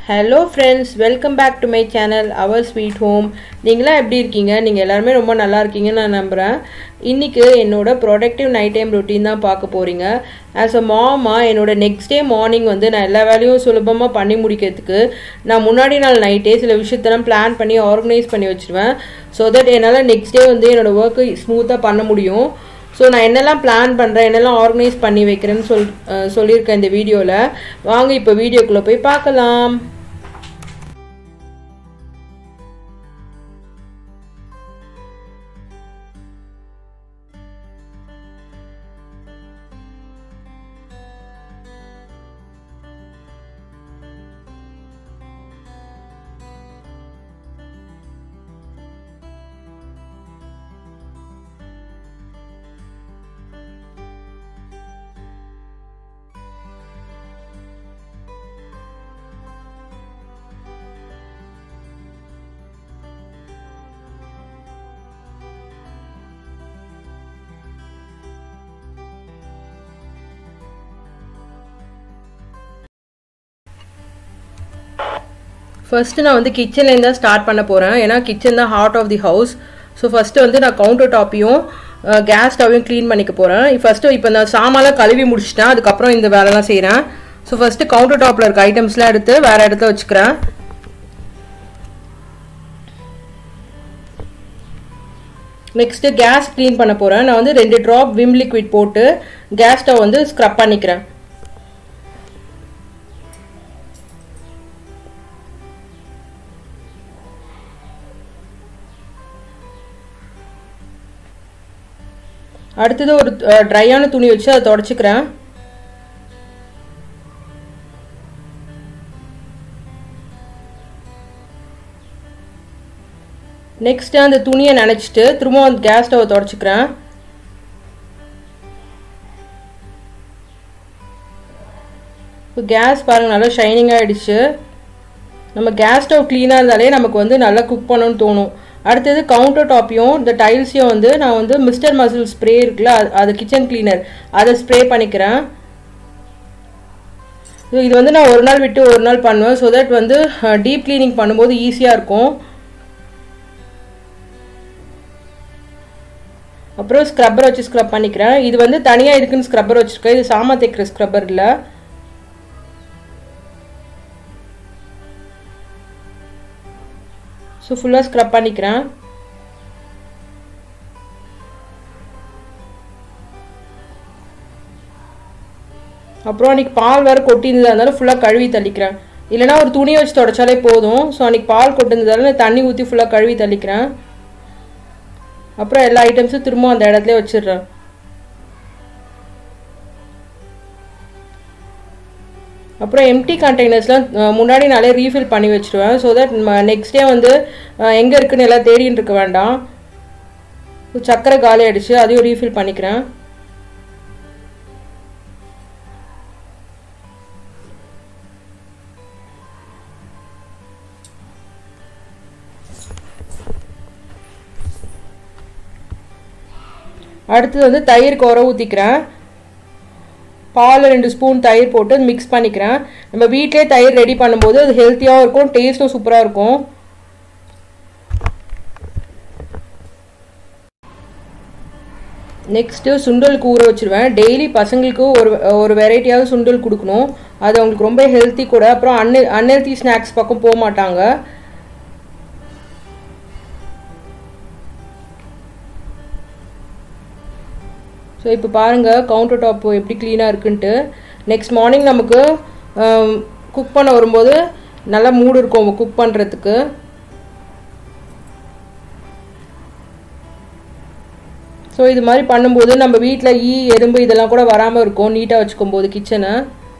hello friends welcome back to my channel our sweet home நீங்களாம் எப்படி இருக்கீங்க நீங்கள் எல்லாருமே ரொம்ப நல்லா இருக்கீங்கன்னு நான் நம்புகிறேன் இன்றைக்கி என்னோட ப்ரொடக்டிவ் நைட் டைம் ரொட்டீன் தான் பார்க்க போகிறீங்க ஆஸ் அ மாமா என்னோட நெக்ஸ்ட் டே மார்னிங் வந்து நான் எல்லா வேலையும் சுலபமாக பண்ணி முடிக்கிறதுக்கு நான் முன்னாடி நாள் நைட்டே சில விஷயத்தெல்லாம் பிளான் பண்ணி ஆர்கனைஸ் பண்ணி வச்சுருவேன் ஸோ தட் என்னால் நெக்ஸ்ட் டே வந்து என்னோடய ஒர்க்கு ஸ்மூத்தாக பண்ண முடியும் ஸோ நான் என்னெல்லாம் பிளான் பண்ணுறேன் என்னெல்லாம் ஆர்கனைஸ் பண்ணி வைக்கிறேன்னு சொல் அஹ் சொல்லியிருக்கேன் இந்த வீடியோவில் வாங்க இப்போ வீடியோக்குள்ளே போய் பார்க்கலாம் ஃபஸ்ட்டு நான் வந்து கிச்சன்லேருந்து தான் ஸ்டார்ட் பண்ண போகிறேன் ஏன்னா கிச்சன் தான் heart of the house so first வந்து நான் கவுண்டர் டாப்பையும் கேஸ் ஸ்டவையும் க்ளீன் பண்ணிக்க போகிறேன் ஃபஸ்ட்டு இப்போ நான் சாமான்லாம் கழுவி முடிச்சிட்டேன் அதுக்கப்புறம் இந்த வேலைலாம் செய்கிறேன் ஸோ ஃபஸ்ட்டு கவுண்டர் டாப்பில் இருக்க ஐட்டம்ஸ்லாம் எடுத்து வேறு இடத்துல வச்சுக்கிறேன் நெக்ஸ்ட்டு கேஸ் க்ளீன் பண்ண போகிறேன் நான் வந்து ரெண்டு ட்ராப் விம் லிக்விட் போட்டு கேஸ் ஸ்டவ் வந்து ஸ்க்ரப் பண்ணிக்கிறேன் அடுத்தது ஒரு ட்ரையான துணி வச்சு அதை தொடச்சிக்கிறேன் நெக்ஸ்ட் அந்த துணியை நினச்சிட்டு திரும்ப அந்த கேஸ் ஸ்டவை தொடச்சிக்கிறேன் இப்போ கேஸ் பாருங்கள் நல்லா ஷைனிங் ஆகிடுச்சு நம்ம கேஸ் ஸ்டவ் க்ளீனாக இருந்தாலே நமக்கு வந்து நல்லா குக் பண்ணணும்னு தோணும் அடுத்தது கவுண்டர் டாப்பையும் இந்த டைல்ஸையும் வந்து நான் வந்து மிஸ்டர் மசில் ஸ்ப்ரே இருக்குல்ல அது கிச்சன் கிளீனர் அதை ஸ்ப்ரே பண்ணிக்கிறேன் இது வந்து நான் ஒரு நாள் விட்டு ஒரு நாள் பண்ணுவேன் ஸோ தட் வந்து டீப் க்ளீனிங் பண்ணும்போது ஈஸியாக இருக்கும் அப்புறம் ஸ்க்ரப்பர் வச்சு ஸ்க்ரப் பண்ணிக்கிறேன் இது வந்து தனியாக இதுக்குன்னு ஸ்க்ரப்பர் வச்சுருக்கேன் இது சாமா தைக்கிற ஸ்க்ரப்பர் இல்லை ஸோ ஃபுல்லாக ஸ்க்ரப் பண்ணிக்கிறேன் அப்புறம் அன்றைக்கி பால் வேறு கொட்டியிருந்ததா இருந்தாலும் ஃபுல்லாக கழுவி தள்ளிக்கிறேன் இல்லைனா ஒரு துணி வச்சு தொடச்சாலே போதும் ஸோ அன்றைக்கி பால் கொட்டிருந்ததால நான் தண்ணி ஊற்றி ஃபுல்லாக கழுவி தள்ளிக்கிறேன் அப்புறம் எல்லா ஐட்டம்ஸும் திரும்ப அந்த இடத்துல வச்சிடுறேன் அப்புறம் எம்டி கண்டெய்னர்ஸ்லாம் முன்னாடி நாளே ரீஃபில் பண்ணி வச்சுருவேன் ஸோ தட் நெக்ஸ்ட் டே வந்து எங்கே இருக்குன்னு எல்லாம் தேடின்னு இருக்க வேண்டாம் சக்கரை காலி ஆகிடுச்சு அதையும் ரீஃபில் பண்ணிக்கிறேன் அடுத்தது வந்து தயிருக்கு உர ஊற்றிக்கிறேன் பால் ரெண்டு ஸ்பூன் தயிர் போட்டு மிக்ஸ் பண்ணிக்கிறேன் நம்ம வீட்டிலே தயிர் ரெடி பண்ணும்போது அது ஹெல்த்தியாகவும் இருக்கும் டேஸ்ட்டும் சூப்பராக இருக்கும் நெக்ஸ்ட்டு சுண்டலுக்கு ஊற வச்சுருவேன் டெய்லி பசங்களுக்கு ஒரு ஒரு வெரைட்டியாவது சுண்டல் கொடுக்கணும் அது அவங்களுக்கு ரொம்ப ஹெல்த்தி கூட அப்புறம் அன்ஹெ அன்ஹெல்த்தி ஸ்நாக்ஸ் பக்கம் போக மாட்டாங்க ஸோ இப்போ பாருங்கள் கவுண்டர் டாப் எப்படி க்ளீனாக இருக்குன்ட்டு நெக்ஸ்ட் மார்னிங் நமக்கு குக் பண்ண வரும்போது நல்லா மூடு இருக்கும் குக் பண்ணுறதுக்கு ஸோ இது மாதிரி பண்ணும்போது நம்ம வீட்டில் ஈ எறும்பு இதெல்லாம் கூட வராமல் இருக்கும் நீட்டாக வச்சுக்கும் போது கிச்சனை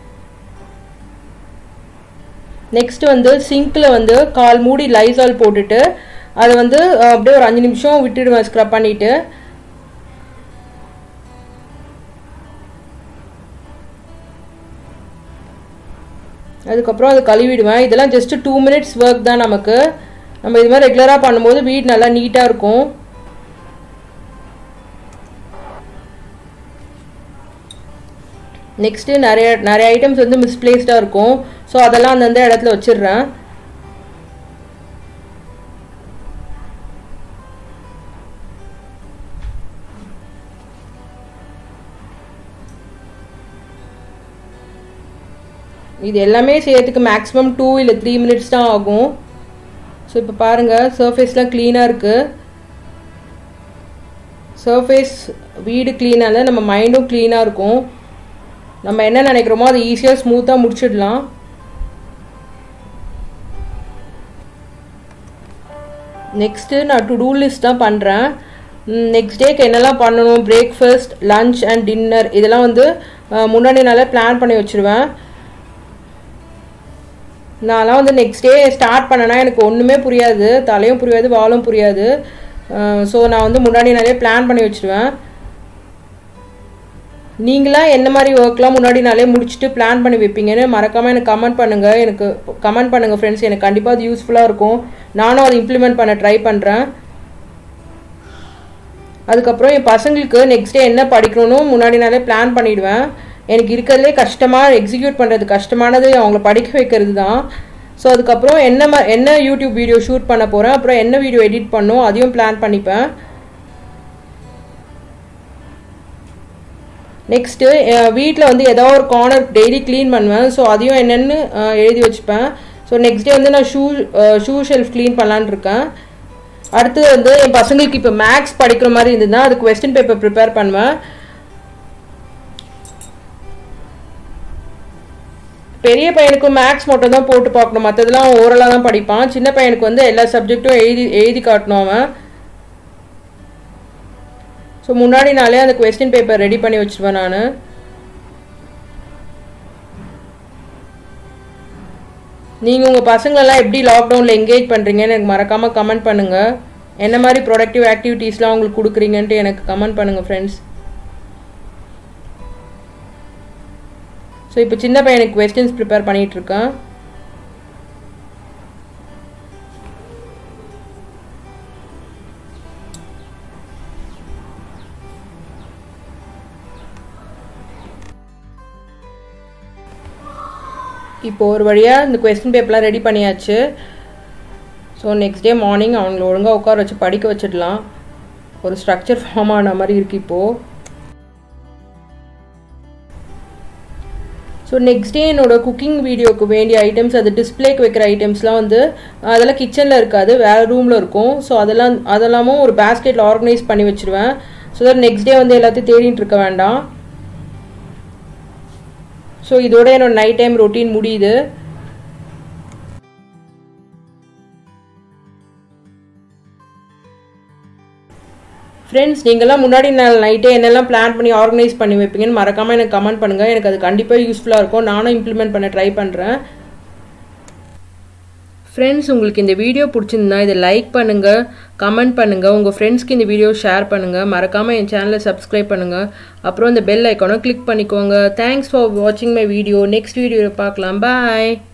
நெக்ஸ்ட் வந்து சிங்கில் வந்து கால் மூடி லைசால் போட்டுட்டு அதை வந்து அப்படியே ஒரு அஞ்சு நிமிஷம் விட்டுடுவேன் ஸ்க்ரப் பண்ணிவிட்டு அதுக்கப்புறம் அதை கழுவிடுவேன் இதெல்லாம் ஜஸ்ட்டு டூ மினிட்ஸ் ஒர்க் தான் நமக்கு நம்ம இது மாதிரி ரெகுலராக பண்ணும்போது வீடு நல்லா நீட்டாக இருக்கும் நெக்ஸ்ட்டு நிறைய நிறைய ஐட்டம்ஸ் வந்து மிஸ்பிளேஸ்டாக இருக்கும் ஸோ அதெல்லாம் அந்தந்த இடத்துல வச்சிடுறேன் இது எல்லாமே செய்யறதுக்கு மேக்ஸிமம் டூ இல்லை த்ரீ மினிட்ஸ் தான் ஆகும் ஸோ இப்போ பாருங்கள் சர்ஃபேஸ்லாம் க்ளீனாக இருக்குது சர்ஃபேஸ் வீடு க்ளீனாக நம்ம மைண்டும் க்ளீனாக இருக்கும் நம்ம என்ன நினைக்கிறோமோ அதை ஈஸியாக ஸ்மூத்தாக முடிச்சிடலாம் நெக்ஸ்ட்டு நான் டு டூ லிஸ்ட் தான் பண்ணுறேன் நெக்ஸ்ட் டேக்கு என்னெல்லாம் பண்ணணும் பிரேக்ஃபாஸ்ட் லன்ச் அண்ட் டின்னர் இதெல்லாம் வந்து முன்னாடி நாளே பிளான் பண்ணி வச்சுருவேன் நான்லாம் வந்து நெக்ஸ்ட் டே ஸ்டார்ட் பண்ணேன்னா எனக்கு ஒன்றுமே புரியாது தலையும் புரியாது வாலும் புரியாது ஸோ நான் வந்து முன்னாடி நாளே பிளான் பண்ணி வச்சுருவேன் நீங்களாம் என்ன மாதிரி ஒர்க்லாம் முன்னாடி நாளே முடிச்சுட்டு பிளான் பண்ணி வைப்பீங்கன்னு மறக்காமல் எனக்கு கமெண்ட் பண்ணுங்கள் எனக்கு கமெண்ட் பண்ணுங்கள் ஃப்ரெண்ட்ஸ் எனக்கு கண்டிப்பாக அது யூஸ்ஃபுல்லாக இருக்கும் நானும் அதை இம்ப்ளிமெண்ட் பண்ண ட்ரை பண்ணுறேன் அதுக்கப்புறம் என் பசங்களுக்கு நெக்ஸ்ட் டே என்ன படிக்கணும்னு முன்னாடி நாளே பிளான் பண்ணிவிடுவேன் எனக்கு இருக்கிறதுலே கஷ்டமாக எக்ஸிக்யூட் பண்ணுறது கஷ்டமானது அவங்கள படிக்க வைக்கிறது தான் ஸோ அதுக்கப்புறம் என்ன மா என்ன யூடியூப் வீடியோ ஷூட் பண்ண போகிறேன் அப்புறம் என்ன வீடியோ எடிட் பண்ணும் அதையும் பிளான் பண்ணிப்பேன் நெக்ஸ்ட்டு வீட்டில் வந்து ஏதோ ஒரு கார்னர் டெய்லி க்ளீன் பண்ணுவேன் ஸோ அதையும் என்னென்னு எழுதி வச்சுப்பேன் ஸோ நெக்ஸ்ட் டே வந்து நான் ஷூ ஷூ ஷெல்ஃப் க்ளீன் பண்ணலான் இருக்கேன் அடுத்தது வந்து என் பசங்களுக்கு இப்போ மேக்ஸ் படிக்கிற மாதிரி இருந்ததுன்னா அது கொஸ்டின் பேப்பர் ப்ரிப்பேர் பண்ணுவேன் பெரிய பையனுக்கு மேக்ஸ் மட்டும் தான் போட்டு பார்க்கணும் மற்றதெல்லாம் ஓரலாக தான் படிப்பான் சின்ன பையனுக்கு வந்து எல்லா சப்ஜெக்ட்டும் எழுதி எழுதி காட்டணும் அவன் ஸோ முன்னாடி நாளே அந்த கொஸ்டின் பேப்பர் ரெடி பண்ணி வச்சுருவேன் நான் நீங்கள் உங்கள் பசங்களெல்லாம் எப்படி லாக்டவுனில் என்கேஜ் பண்ணுறீங்கன்னு எனக்கு மறக்காமல் கமெண்ட் பண்ணுங்கள் என்ன மாதிரி ப்ரொடக்டிவ் ஆக்டிவிட்டீஸ்லாம் உங்களுக்கு கொடுக்குறீங்கன்ட்டு எனக்கு கமெண்ட் பண்ணுங்கள் ஃப்ரெண்ட்ஸ் ஸோ இப்போ சின்ன பையனுக்கு கொஸ்டின்ஸ் ப்ரிப்பேர் பண்ணிகிட்ருக்கேன் இப்போ ஒரு வழியாக இந்த கொஸ்டின் பேப்பர்லாம் ரெடி பண்ணியாச்சு ஸோ நெக்ஸ்ட் டே மார்னிங் அவங்கள ஒழுங்காக உட்கார வச்சு படிக்க வச்சிடலாம் ஒரு ஸ்ட்ரக்சர் ஃபார்ம் ஆன மாதிரி இருக்குது இப்போது ஸோ நெக்ஸ்ட் டே என்னோட குக்கிங் வீடியோக்கு வேண்டிய ஐட்டம்ஸ் அது டிஸ்பிளேக்கு வைக்கிற ஐட்டம்ஸ்லாம் வந்து அதெல்லாம் கிச்சனில் இருக்காது வேறு ரூமில் இருக்கும் ஸோ அதெல்லாம் அதெல்லாமும் ஒரு பேஸ்கெட்டில் ஆர்கனைஸ் பண்ணி வச்சுருவேன் ஸோ தட் நெக்ஸ்ட் டே வந்து எல்லாத்தையும் தேடிட்டு இருக்க வேண்டாம் ஸோ இதோட என்னோட நைட் டைம் ரொட்டீன் முடியுது ஃப்ரெண்ட்ஸ் நீங்களாம் முன்னாடி நாள் நைட்டே என்னெல்லாம் பிளான் பண்ணி ஆர்கனைஸ் பண்ணி வைப்பீங்கன்னு மறக்காமல் எனக்கு கமெண்ட் பண்ணுங்கள் எனக்கு அது கண்டிப்பாக யூஸ்ஃபுல்லாக இருக்கும் நானும் இம்ப்ளிமெண்ட் பண்ண ட்ரை பண்ணுறேன் ஃப்ரெண்ட்ஸ் உங்களுக்கு இந்த வீடியோ பிடிச்சிருந்தா இதை லைக் பண்ணுங்கள் கமெண்ட் பண்ணுங்கள் உங்கள் ஃப்ரெண்ட்ஸ்க்கு இந்த வீடியோ ஷேர் பண்ணுங்கள் மறக்காமல் என் சேனலை சப்ஸ்கிரைப் பண்ணுங்கள் அப்புறம் இந்த பெல் ஐக்கானை கிளிக் பண்ணிக்கோங்க தேங்க்ஸ் ஃபார் வாட்சிங் மை வீடியோ நெக்ஸ்ட் வீடியோவில் பார்க்கலாம் பாய்